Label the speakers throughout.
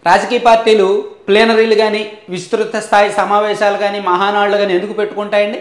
Speaker 1: రాజకీయ పార్టీలు ప్లేనరీలు కానీ విస్తృత స్థాయి సమావేశాలు కానీ మహానాళ్ళు కానీ ఎందుకు పెట్టుకుంటాయండి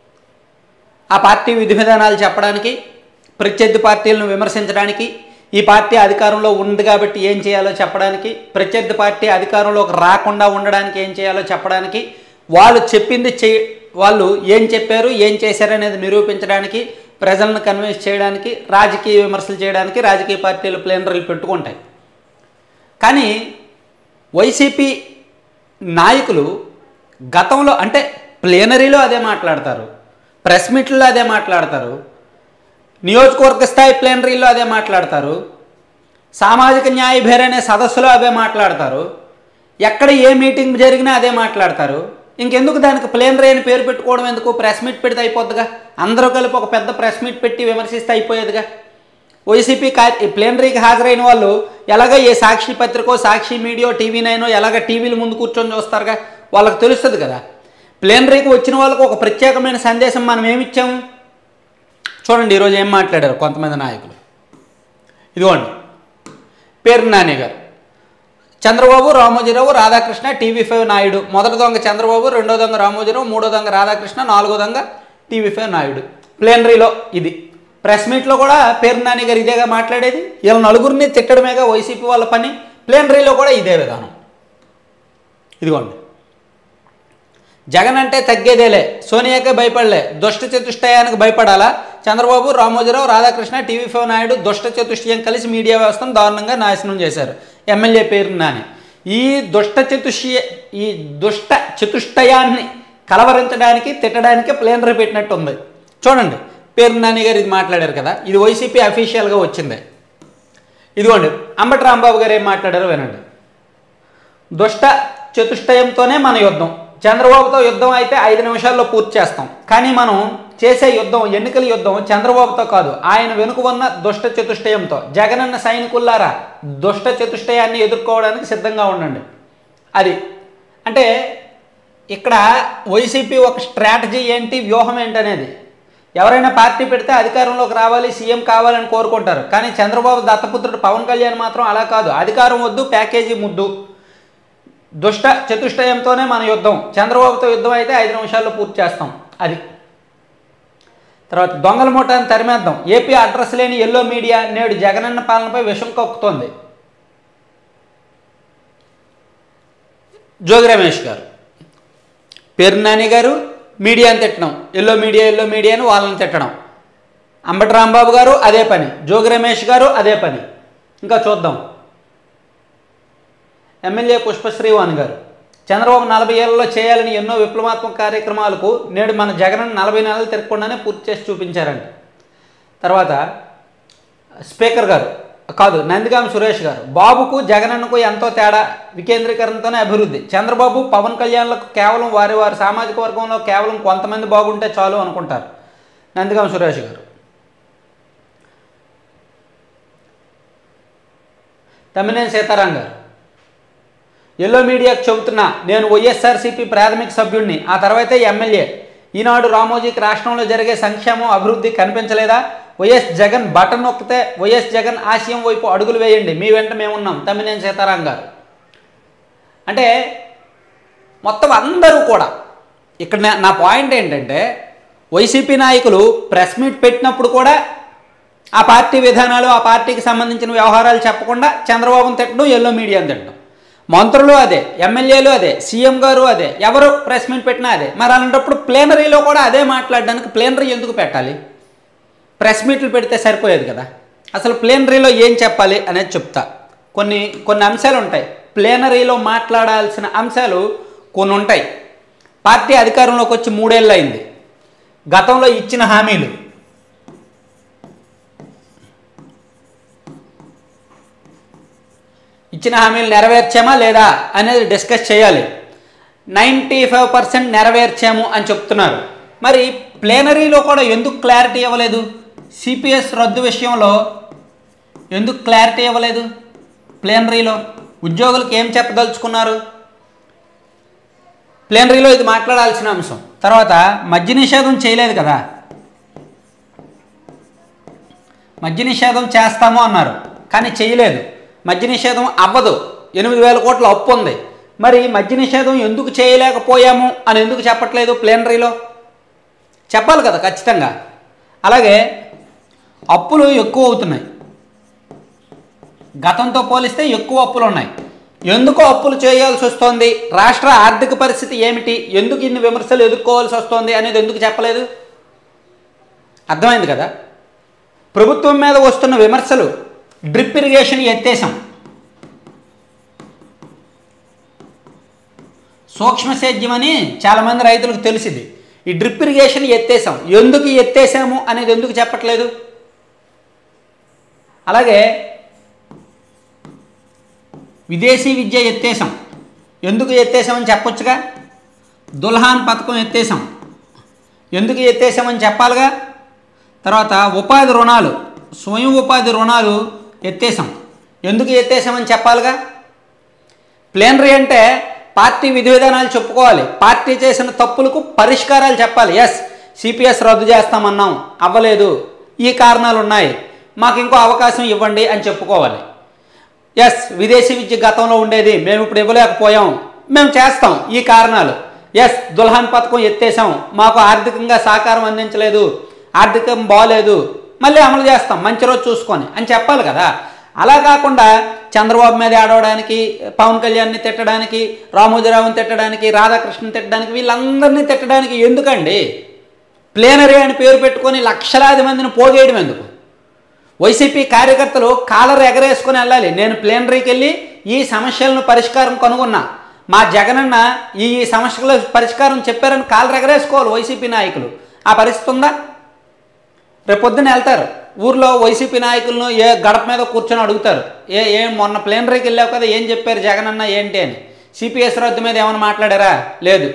Speaker 1: ఆ పార్టీ విధి విధానాలు చెప్పడానికి ప్రత్యర్థి పార్టీలను విమర్శించడానికి ఈ పార్టీ అధికారంలో ఉంది కాబట్టి ఏం చేయాలో చెప్పడానికి ప్రత్యర్థి పార్టీ అధికారంలోకి రాకుండా ఉండడానికి ఏం చేయాలో చెప్పడానికి వాళ్ళు చెప్పింది చే వాళ్ళు ఏం చెప్పారు ఏం చేశారు అనేది నిరూపించడానికి ప్రజలను కన్విన్స్ చేయడానికి రాజకీయ విమర్శలు చేయడానికి రాజకీయ పార్టీలు ప్లేనరీలు పెట్టుకుంటాయి కానీ వైసీపీ నాయకులు గతంలో అంటే ప్లేనరీలో అదే మాట్లాడతారు ప్రెస్ మీట్లో అదే మాట్లాడతారు నియోజకవర్గ స్థాయి ప్లేనరీలో అదే మాట్లాడతారు సామాజిక న్యాయ భేర్ అనే సదస్సులో అవే మాట్లాడతారు ఎక్కడ ఏ మీటింగ్ జరిగినా అదే మాట్లాడతారు ఇంకెందుకు దానికి ప్లేనరీ అని పేరు పెట్టుకోవడం ఎందుకు ప్రెస్ మీట్ పెడితే అయిపోద్దిగా అందరూ కలిపి ఒక పెద్ద ప్రెస్ మీట్ పెట్టి విమర్శిస్తే అయిపోయేదిగా వైసీపీ కా ప్లేనరీకి హాజరైన వాళ్ళు ఎలాగ ఏ సాక్షి పత్రికో సాక్షి మీడియో టీవీ నైనో ఎలాగ టీవీల ముందు కూర్చొని చూస్తారుగా వాళ్ళకి తెలుస్తుంది కదా ప్లేనరీకి వచ్చిన వాళ్ళకు ఒక ప్రత్యేకమైన సందేశం మనం ఏమిచ్చాము చూడండి ఈరోజు ఏం మాట్లాడారు కొంతమంది నాయకులు ఇదిగోండి పేరు నాని గారు చంద్రబాబు రామోజీరావు రాధాకృష్ణ టీవీ ఫైవ్ నాయుడు మొదటి దొంగ చంద్రబాబు రెండో దొంగ రామోజీరావు మూడో దొంగ రాధాకృష్ణ నాలుగో దొంగ టీవీ ఫైవ్ నాయుడు ప్లేనరీలో ఇది ప్రెస్ మీట్లో కూడా పేరు నాని గారు ఇదేగా మాట్లాడేది వీళ్ళ నలుగురిని తిట్టడమేగా వైసీపీ వాళ్ళ పని ప్లేనరీలో కూడా ఇదే విధానం ఇదిగోండి జగన్ అంటే తగ్గేదేలే సోనియాకే భయపడలే దుష్ట చతుష్టయానికి భయపడాలా చంద్రబాబు రామోజీరావు రాధాకృష్ణ టీవీ ఫైవ్ నాయుడు దుష్ట చతుష్టయం కలిసి మీడియా వ్యవస్థను దారుణంగా నాశనం చేశారు ఎమ్మెల్యే పేరు నాని ఈ దుష్ట చతుష్య ఈ దుష్ట చతుష్టయాన్ని కలవరించడానికి తిట్టడానికి ప్లేనరీ పెట్టినట్టు ఉంది చూడండి పేరు నాని గారు ఇది మాట్లాడారు కదా ఇది వైసీపీ అఫీషియల్గా వచ్చింది ఇదిగోండి అంబటి రాంబాబు గారు ఏం మాట్లాడారో వినండి దుష్ట చతుష్టయంతోనే మన యుద్ధం చంద్రబాబుతో యుద్ధం అయితే ఐదు నిమిషాల్లో పూర్తి చేస్తాం కానీ మనం చేసే యుద్ధం ఎన్నికల యుద్ధం చంద్రబాబుతో కాదు ఆయన వెనుక ఉన్న దుష్ట చతుష్టయంతో జగనన్న సైనికుల్లారా దుష్ట చతుష్టయాన్ని ఎదుర్కోవడానికి సిద్ధంగా ఉండండి అది అంటే ఇక్కడ వైసీపీ ఒక స్ట్రాటజీ ఏంటి వ్యూహం ఏంటనేది ఎవరైనా పార్టీ పెడితే అధికారంలోకి రావాలి సీఎం కావాలని కోరుకుంటారు కానీ చంద్రబాబు దత్తపుత్రుడు పవన్ కళ్యాణ్ మాత్రం అలా కాదు అధికారం వద్దు ప్యాకేజీ ముద్దు దుష్ట చతుష్టయంతోనే మన యుద్ధం చంద్రబాబుతో యుద్ధం అయితే ఐదు నిమిషాల్లో పూర్తి చేస్తాం అది తర్వాత దొంగల మూటని తరిమేద్దాం ఏపీ అడ్రస్ లేని ఎల్లో మీడియా నేడు జగనన్న పాలనపై విషం కక్కుతోంది జోగి రమేష్ గారు పేరు నాని గారు మీడియాని తిట్టడం ఎల్లో మీడియా ఎల్లో మీడియా అని వాళ్ళని తిట్టడం అంబటి రాంబాబు గారు అదే పని జోగి రమేష్ గారు అదే పని ఇంకా చూద్దాం ఎమ్మెల్యే పుష్పశ్రీవాణి గారు చంద్రబాబు నలభై ఏళ్లలో చేయాలని ఎన్నో విప్లవాత్మక కార్యక్రమాలకు నేడు మన జగన్ నలభై నెలలు తిరగకుండానే పూర్తి చేసి చూపించారంట తర్వాత స్పీకర్ గారు కాదు నందిగాం సురేష్ గారు బాబుకు జగనన్నకు ఎంతో తేడా వికేంద్రీకరణతోనే అభివృద్ధి చంద్రబాబు పవన్ కళ్యాణ్లకు కేవలం వారి వారి సామాజిక వర్గంలో కేవలం కొంతమంది బాగుంటే చాలు అనుకుంటారు నందిగాం సురేష్ గారు తమ్మినేని సీతారాం గారు ఎల్లో మీడియాకు చెబుతున్నా నేను వైఎస్ఆర్సీపీ ప్రాథమిక సభ్యుడిని ఆ తర్వాత ఎమ్మెల్యే ఈనాడు రామోజీకి రాష్ట్రంలో జరిగే సంక్షేమం అభివృద్ధి కనిపించలేదా వైఎస్ జగన్ బటన్ నొక్కితే వైఎస్ జగన్ ఆశయం వైపు అడుగులు వేయండి మీ వెంట మేమున్నాం తమ్మినేని సీతారాం గారు అంటే మొత్తం అందరూ కూడా ఇక్కడ నా- నా పాయింట్ ఏంటంటే వైసీపీ నాయకులు ప్రెస్ మీట్ పెట్టినప్పుడు కూడా ఆ పార్టీ విధానాలు ఆ పార్టీకి సంబంధించిన వ్యవహారాలు చెప్పకుండా చంద్రబాబును తిట్టడం ఎల్లో మీడియాని తిట్టడం మంత్రులు అదే ఎమ్మెల్యేలు అదే సీఎం గారు అదే ఎవరు ప్రెస్ మీట్ పెట్టినా అదే మరి అలాంటప్పుడు ప్లేనరీలో కూడా అదే మాట్లాడడానికి ప్లేనరీ ఎందుకు పెట్టాలి ప్రెస్ మీట్లు పెడితే సరిపోయేది కదా అసలు ప్లేనరీలో ఏం చెప్పాలి అనేది చెప్తా కొన్ని కొన్ని అంశాలు ఉంటాయి ప్లేనరీలో మాట్లాడాల్సిన అంశాలు కొన్ని ఉంటాయి పార్టీ అధికారంలోకి వచ్చి మూడేళ్ళు అయింది గతంలో ఇచ్చిన హామీలు ఇచ్చిన హామీలు నెరవేర్చామా లేదా అనేది డిస్కస్ చేయాలి నైంటీ ఫైవ్ పర్సెంట్ నెరవేర్చాము అని చెప్తున్నారు మరి ప్లేనరీలో కూడా ఎందుకు క్లారిటీ ఇవ్వలేదు సిపిఎస్ రద్దు విషయంలో ఎందుకు క్లారిటీ ఇవ్వలేదు ప్లేనరీలో ఉద్యోగులకు ఏం చెప్పదలుచుకున్నారు ప్లేనరీలో ఇది మాట్లాడాల్సిన అంశం తర్వాత మద్య నిషేధం చేయలేదు కదా మద్య నిషేధం చేస్తాము అన్నారు కానీ చేయలేదు మద్య నిషేధం అవ్వదు ఎనిమిది వేల కోట్ల అప్పు ఉంది మరి మద్య నిషేధం ఎందుకు చేయలేకపోయాము అని ఎందుకు చెప్పట్లేదు ప్లేనరీలో చెప్పాలి కదా ఖచ్చితంగా అలాగే అప్పులు ఎక్కువ అవుతున్నాయి గతంతో పోలిస్తే ఎక్కువ అప్పులు ఉన్నాయి ఎందుకు అప్పులు చేయాల్సి వస్తోంది రాష్ట్ర ఆర్థిక పరిస్థితి ఏమిటి ఎందుకు ఇన్ని విమర్శలు ఎదుర్కోవాల్సి వస్తోంది అనేది ఎందుకు చెప్పలేదు అర్థమైంది కదా ప్రభుత్వం మీద వస్తున్న విమర్శలు డ్రిప్ ఇరిగేషన్ ఎత్తేసాం సూక్ష్మ సేద్యం అని చాలామంది రైతులకు తెలిసింది ఈ డ్రిప్ ఇరిగేషన్ ఎత్తేసాం ఎందుకు ఎత్తేసాము అనేది ఎందుకు చెప్పట్లేదు అలాగే విదేశీ విద్య ఎత్తేసాం ఎందుకు ఎత్తేసామని చెప్పొచ్చుగా దుల్హాన్ పథకం ఎత్తేసాం ఎందుకు ఎత్తేసామని చెప్పాలిగా తర్వాత ఉపాధి రుణాలు స్వయం ఉపాధి రుణాలు ఎత్తేసాం ఎందుకు ఎత్తేసామని చెప్పాలిగా ప్లేనరీ అంటే పార్టీ విధి విధానాలు చెప్పుకోవాలి పార్టీ చేసిన తప్పులకు పరిష్కారాలు చెప్పాలి ఎస్ సిపిఎస్ రద్దు చేస్తామన్నాం అవ్వలేదు ఈ కారణాలు ఉన్నాయి మాకు ఇంకో అవకాశం ఇవ్వండి అని చెప్పుకోవాలి ఎస్ విదేశీ విద్య గతంలో ఉండేది మేము ఇప్పుడు ఇవ్వలేకపోయాం మేము చేస్తాం ఈ కారణాలు ఎస్ దుల్హాన్ పథకం ఎత్తేసాం మాకు ఆర్థికంగా సహకారం అందించలేదు ఆర్థికం బాగలేదు మళ్ళీ అమలు చేస్తాం మంచి రోజు చూసుకొని అని చెప్పాలి కదా అలా కాకుండా చంద్రబాబు మీద ఆడవడానికి పవన్ కళ్యాణ్ని తిట్టడానికి రామోజీరావుని తిట్టడానికి రాధాకృష్ణని తిట్టడానికి వీళ్ళందరినీ తిట్టడానికి ఎందుకండి ప్లేనరీ అని పేరు పెట్టుకొని లక్షలాది మందిని పోగేయడం ఎందుకు వైసీపీ కార్యకర్తలు కాలర్ ఎగరేసుకొని వెళ్ళాలి నేను ప్లేనరీకి వెళ్ళి ఈ సమస్యలను పరిష్కారం కనుగొన్నా మా జగనన్న ఈ ఈ సమస్యల పరిష్కారం చెప్పారని కాలర్ ఎగరేసుకోవాలి వైసీపీ నాయకులు ఆ పరిస్థితి ఉందా రేపు పొద్దున్న వెళ్తారు ఊర్లో వైసీపీ నాయకులను ఏ గడప మీద కూర్చొని అడుగుతారు ఏ ఏం మొన్న ప్లేనరీకి వెళ్ళావు కదా ఏం చెప్పారు జగనన్న ఏంటి అని సిపిఎస్ రద్దు మీద ఏమైనా మాట్లాడారా లేదు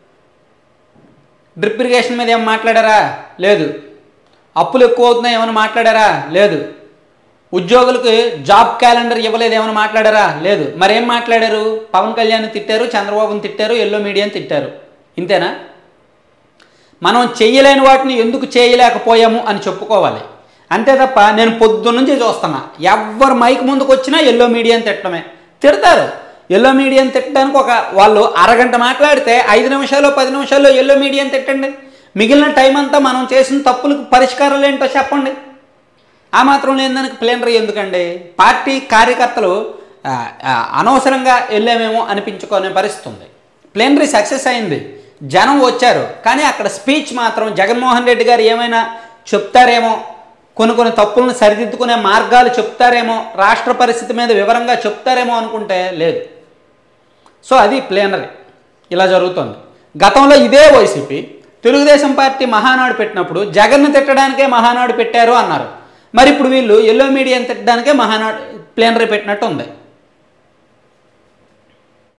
Speaker 1: డ్రిప్ ఇరిగేషన్ మీద ఏమైనా మాట్లాడారా లేదు అప్పులు ఎక్కువ అవుతున్నాయి ఏమైనా మాట్లాడారా లేదు ఉద్యోగులకు జాబ్ క్యాలెండర్ ఇవ్వలేదు ఏమైనా మాట్లాడారా లేదు మరేం మాట్లాడారు పవన్ కళ్యాణ్ తిట్టారు చంద్రబాబుని తిట్టారు ఎల్లో మీడియాని తిట్టారు ఇంతేనా మనం చెయ్యలేని వాటిని ఎందుకు చేయలేకపోయాము అని చెప్పుకోవాలి అంతే తప్ప నేను పొద్దున్న నుంచి చూస్తున్నా ఎవరు మైక్ ముందుకు వచ్చినా ఎల్లో మీడియాని తిట్టడమే తిడతారు ఎల్లో మీడియాని తిట్టడానికి ఒక వాళ్ళు అరగంట మాట్లాడితే ఐదు నిమిషాలు పది నిమిషాల్లో ఎల్లో మీడియాని తిట్టండి మిగిలిన టైం అంతా మనం చేసిన తప్పులకు పరిష్కారాలు ఏంటో చెప్పండి ఆ మాత్రం లేని దానికి ప్లేనరీ ఎందుకండి పార్టీ కార్యకర్తలు ఆ, ఆ, అనవసరంగా వెళ్ళామేమో అనిపించుకునే పరిస్థితి ఉంది ప్లేనరీ సక్సెస్ అయింది జనం వచ్చారు కానీ అక్కడ స్పీచ్ మాత్రం జగన్మోహన్ రెడ్డి గారు ఏమైనా చెప్తారేమో కొన్ని కొన్ని తప్పులను సరిదిద్దుకునే మార్గాలు చెప్తారేమో రాష్ట్ర పరిస్థితి మీద వివరంగా చెప్తారేమో అనుకుంటే లేదు సో అది ప్లేనరీ ఇలా జరుగుతుంది గతంలో ఇదే వైసీపీ తెలుగుదేశం పార్టీ మహానాడు పెట్టినప్పుడు జగన్ను తిట్టడానికే మహానాడు పెట్టారు అన్నారు మరి ఇప్పుడు వీళ్ళు ఎల్లో మీడియాని తిట్టడానికే మహానాడు ప్లేనరీ పెట్టినట్టు ఉంది